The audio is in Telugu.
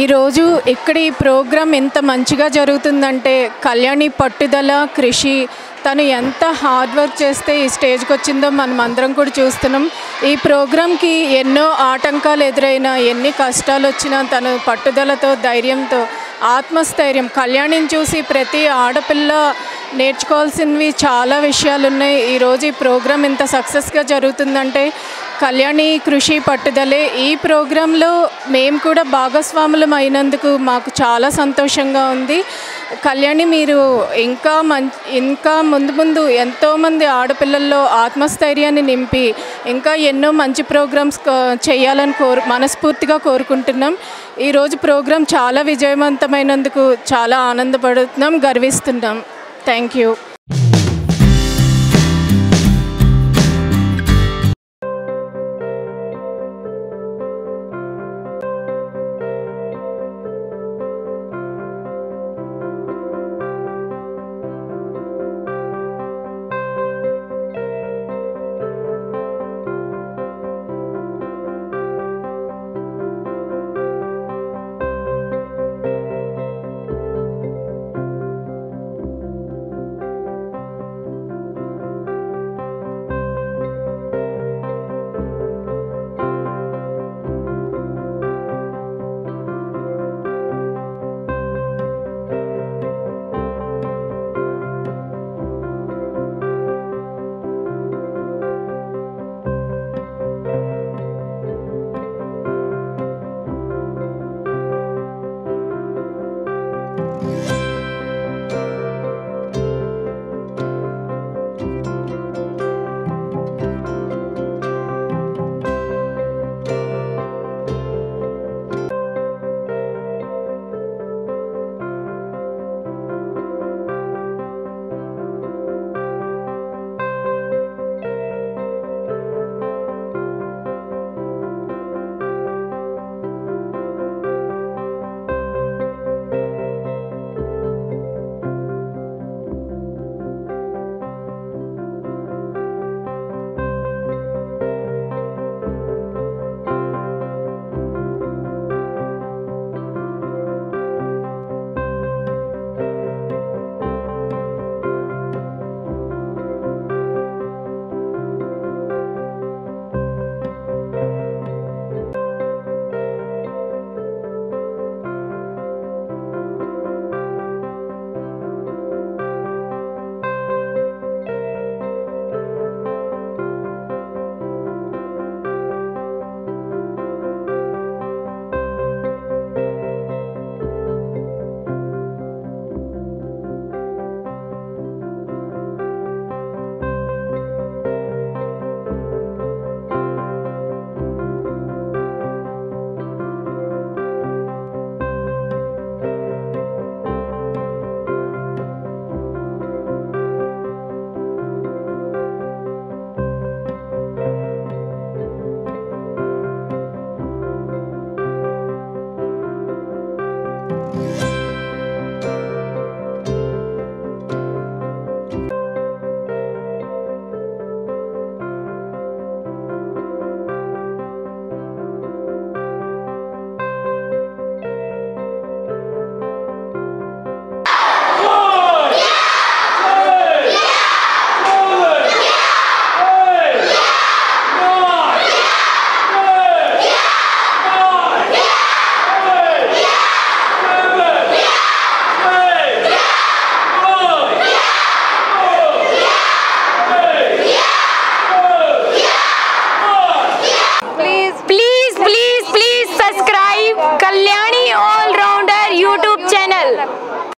ఈరోజు ఇక్కడ ఈ ప్రోగ్రాం ఎంత మంచిగా జరుగుతుందంటే కళ్యాణి పట్టుదల కృషి తను ఎంత హార్డ్ వర్క్ చేస్తే ఈ స్టేజ్కి వచ్చిందో మనం అందరం కూడా చూస్తున్నాం ఈ ప్రోగ్రాంకి ఎన్నో ఆటంకాలు ఎదురైనా ఎన్ని కష్టాలు వచ్చినా తను పట్టుదలతో ధైర్యంతో ఆత్మస్థైర్యం కళ్యాణిని చూసి ప్రతి ఆడపిల్ల నేర్చుకోవాల్సినవి చాలా విషయాలు ఉన్నాయి ఈరోజు ఈ ప్రోగ్రాం ఇంత సక్సెస్గా జరుగుతుందంటే కళ్యాణి కృషి పట్టుదలే ఈ ప్రోగ్రాంలో మేము కూడా భాగస్వాములం అయినందుకు మాకు చాలా సంతోషంగా ఉంది కళ్యాణి మీరు ఇంకా మం ఇంకా ముందు ముందు ఎంతోమంది ఆడపిల్లల్లో ఆత్మస్థైర్యాన్ని నింపి ఇంకా ఎన్నో మంచి ప్రోగ్రామ్స్ చేయాలని కోరు మనస్ఫూర్తిగా కోరుకుంటున్నాం ఈరోజు ప్రోగ్రాం చాలా విజయవంతమైనందుకు చాలా ఆనందపడుతున్నాం గర్విస్తున్నాం థ్యాంక్ యూ